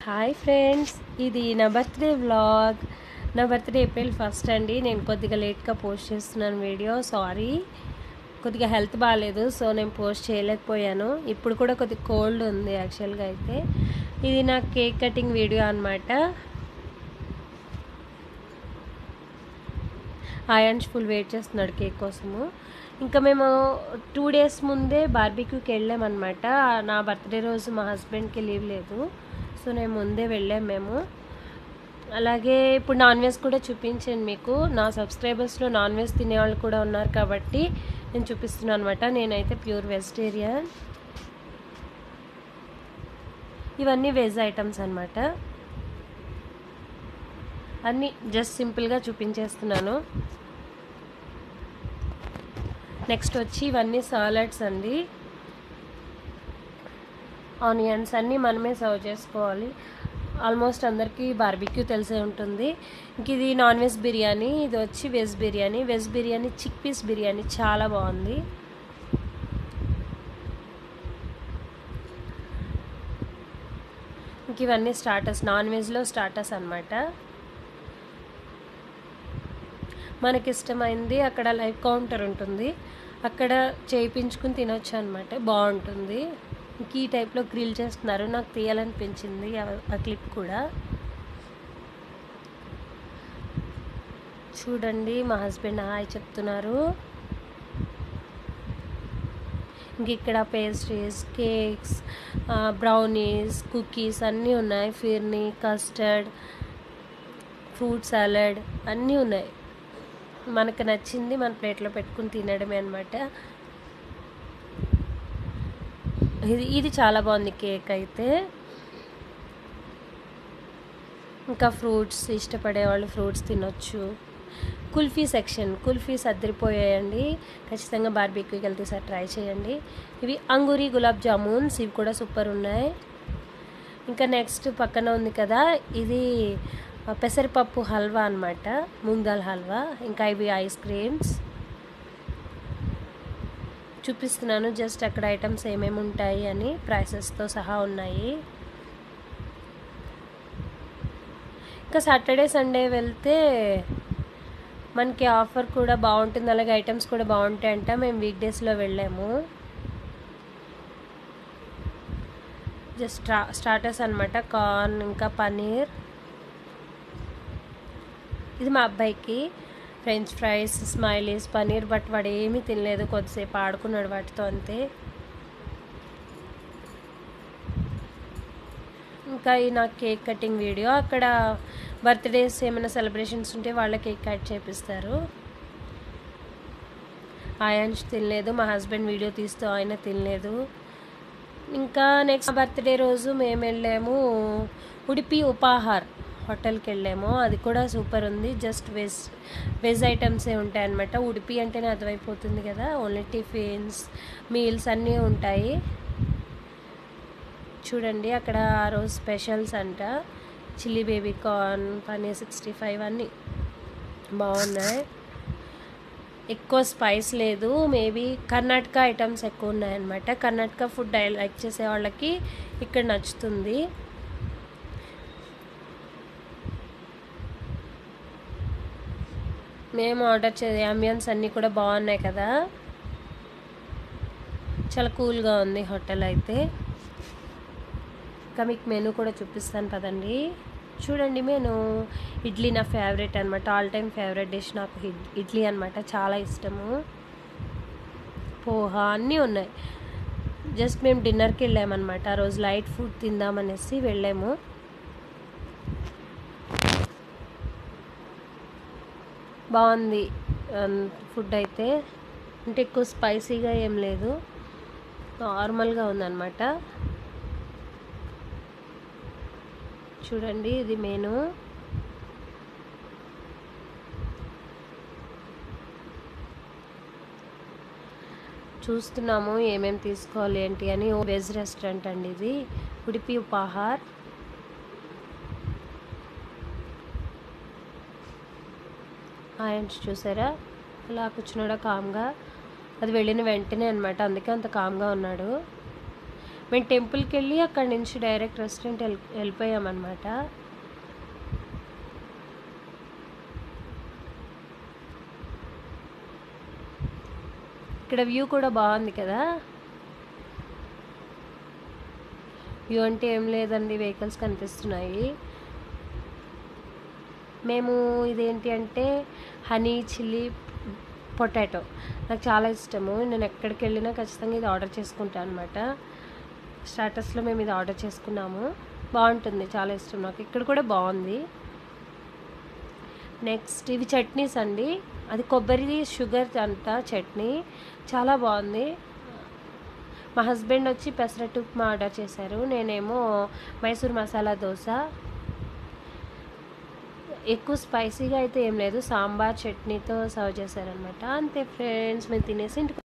hi friends ఇది నా birthday vlog నా బర్త్డే ఏప్రిల్ ఫస్ట్ అండి నేను కొద్దిగా లేట్గా పోస్ట్ చేస్తున్నాను వీడియో సారీ కొద్దిగా హెల్త్ బాగాలేదు సో నేను పోస్ట్ చేయలేకపోయాను ఇప్పుడు కూడా కొద్దిగా కోల్డ్ ఉంది యాక్చువల్గా అయితే ఇది నా కేక్ కటింగ్ వీడియో అనమాట ఆయాన్స్ ఫుల్ వెయిట్ చేస్తున్నాడు కేక్ కోసము ఇంకా మేము టూ డేస్ ముందే బార్బీక్యూకి వెళ్ళామన్నమాట నా బర్త్డే రోజు మా హస్బెండ్కి లీవ్ లేదు సో నేను ముందే వెళ్ళాం మేము అలాగే ఇప్పుడు నాన్ వెజ్ కూడా చూపించాను మీకు నా సబ్స్క్రైబర్స్లో నాన్ వెజ్ తినేవాళ్ళు కూడా ఉన్నారు కాబట్టి నేను చూపిస్తున్నాను అనమాట నేనైతే ప్యూర్ వెజిటేరియన్ ఇవన్నీ వెజ్ ఐటమ్స్ అనమాట అన్నీ జస్ట్ సింపుల్గా చూపించేస్తున్నాను నెక్స్ట్ వచ్చి ఇవన్నీ సాలడ్స్ అండి ఆనియన్స్ అన్నీ మనమే సర్వ్ చేసుకోవాలి ఆల్మోస్ట్ అందరికీ బార్బిక్యూ తెలిసే ఉంటుంది ఇంక ఇది నాన్ వెజ్ బిర్యానీ ఇది వచ్చి veg biryani veg biryani chickpeas biryani చాలా బాగుంది ఇంక ఇవన్నీ స్టార్టర్స్ నాన్ వెజ్లో స్టార్టర్స్ అనమాట మనకి ఇష్టమైంది అక్కడ లైవ్ కౌంటర్ ఉంటుంది అక్కడ చేయించుకుని తినొచ్చు అనమాట బాగుంటుంది ఇంక ఈ టైప్లో గ్రిల్ చేస్తున్నారు నాకు తీయాలనిపించింది ఆ క్లిప్ కూడా చూడండి మా హస్బెండ్ హాయ్ చెప్తున్నారు ఇంక ఇక్కడ పేస్ట్రీస్ కేక్స్ బ్రౌనీస్ కుకీస్ అన్నీ ఉన్నాయి ఫిర్నీ కస్టర్డ్ ఫ్రూట్ సాలడ్ అన్నీ ఉన్నాయి మనకు నచ్చింది మన ప్లేట్లో పెట్టుకుని తినడమే అనమాట ఇది ఇది చాలా బాగుంది కేక్ అయితే ఇంకా ఫ్రూట్స్ ఇష్టపడే వాళ్ళు ఫ్రూట్స్ తినొచ్చు కుల్ఫీ సెక్షన్ కుల్ఫీస్ అద్దరిపోయాయండి ఖచ్చితంగా బార్బీక్యూకి వెళ్తే సార్ ట్రై చేయండి ఇవి అంగూరి గులాబ్ జామున్స్ ఇవి కూడా సూపర్ ఉన్నాయి ఇంకా నెక్స్ట్ పక్కన ఉంది కదా ఇది పెసరపప్పు హల్వా అనమాట మూంగ్ దాల్ హల్వా ఇంకా ఇవి ఐస్ క్రీమ్స్ చూపిస్తున్నాను జస్ట్ అక్కడ ఐటమ్స్ ఏమేమి ఉంటాయి అని ప్రైసెస్తో సహా ఉన్నాయి ఇంకా సాటర్డే సండే వెళ్తే మనకి ఆఫర్ కూడా బాగుంటుంది అలాగే ఐటమ్స్ కూడా బాగుంటాయంట మేము వీక్ డేస్లో వెళ్ళాము జస్ట్ స్టా స్టార్టర్స్ అనమాట కార్న్ ఇంకా పనీర్ ఇది మా అబ్బాయికి French fries smileys paneer but వాడు ఏమీ తినలేదు కొద్దిసేపు ఆడుకున్నాడు వాటితో అంతే ఇంకా ఈ నా కేక్ కటింగ్ వీడియో అక్కడ బర్త్డేస్ ఏమైనా సెలబ్రేషన్స్ ఉంటే వాళ్ళ కేక్ కట్ చేపిస్తారు ఆయాంష్ తినలేదు మా హస్బెండ్ వీడియో తీస్తూ ఆయన తినలేదు ఇంకా నెక్స్ట్ బర్త్డే రోజు మేము వెళ్ళాము ఉడిపి ఉపాహార్ హోటల్కి వెళ్ళాము అది కూడా సూపర్ ఉంది జస్ట్ వెజ్ వెజ్ ఐటమ్సే ఉంటాయి అనమాట ఉడిపి అంటేనే అర్థమైపోతుంది కదా ఓన్లీ టిఫిన్స్ మీల్స్ అన్నీ ఉంటాయి చూడండి అక్కడ ఆ రోజు స్పెషల్స్ అంట chilli baby corn paneer sixty five అన్నీ బాగున్నాయి ఎక్కువ స్పైస్ లేదు మేబీ కర్ణాటక ఐటమ్స్ ఎక్కువ ఉన్నాయన్నమాట కర్ణాటక ఫుడ్ లైక్ చేసే వాళ్ళకి ఇక్కడ నచ్చుతుంది మేము ఆర్డర్ చే అంబియన్స్ అన్నీ కూడా బాగున్నాయి కదా చాలా కూల్గా ఉంది హోటల్ అయితే ఇంకా మీకు మెనూ కూడా చూపిస్తాను పదండి చూడండి నేను ఇడ్లీ నా ఫేవరెట్ అనమాట ఆల్ టైమ్ ఫేవరెట్ డిష్ నాకు ఇడ్లీ అనమాట చాలా ఇష్టము పోహా అన్నీ ఉన్నాయి జస్ట్ మేము డిన్నర్కి వెళ్ళామన్నమాట ఆ రోజు లైట్ ఫుడ్ తిందామనేసి వెళ్ళాము బాగుంది ఫుడ్ అయితే అంటే ఎక్కువ స్పైసీగా ఏం లేదు నార్మల్గా ఉందన్నమాట చూడండి ఇది మెను చూస్తున్నాము ఏమేమి తీసుకోవాలి ఏంటి అని ఓ వెజ్ రెస్టారెంట్ అండి ఇది ఉడిపి ఉపాహార్ ఆయన చూసారా అలా కూర్చున్నాడా కామ్గా అది వెళ్ళిన వెంటనే అనమాట అందుకే అంత కామ్గా ఉన్నాడు మేము టెంపుల్కి వెళ్ళి అక్కడి నుంచి డైరెక్ట్ రెస్టారెంట్ వెళ్ళి వెళ్ళిపోయామన్నమాట ఇక్కడ వ్యూ కూడా బాగుంది కదా వ్యూ అంటే ఏం లేదండి వెహికల్స్ కనిపిస్తున్నాయి మేము ఇదేంటి అంటే హనీ చిల్లీ పొటాటో నాకు చాలా ఇష్టము నేను ఎక్కడికి వెళ్ళినా ఖచ్చితంగా ఇది ఆర్డర్ చేసుకుంటాను అనమాట స్టాటస్లో మేము ఇది ఆర్డర్ చేసుకున్నాము బాగుంటుంది చాలా ఇష్టం నాకు ఇక్కడ కూడా బాగుంది నెక్స్ట్ ఇవి చట్నీస్ అండి అది కొబ్బరి షుగర్ అంట చట్నీ చాలా బాగుంది మా హస్బెండ్ వచ్చి పెసరట్టు ఉప్మా ఆర్డర్ చేశారు నేనేమో మైసూర్ మసాలా దోశ ఎక్కువ స్పైసీగా అయితే ఏం లేదు సాంబార్ చట్నీతో సర్వ్ చేశారనమాట అంతే ఫ్రెండ్స్ మేము తినేసి ఇంటికి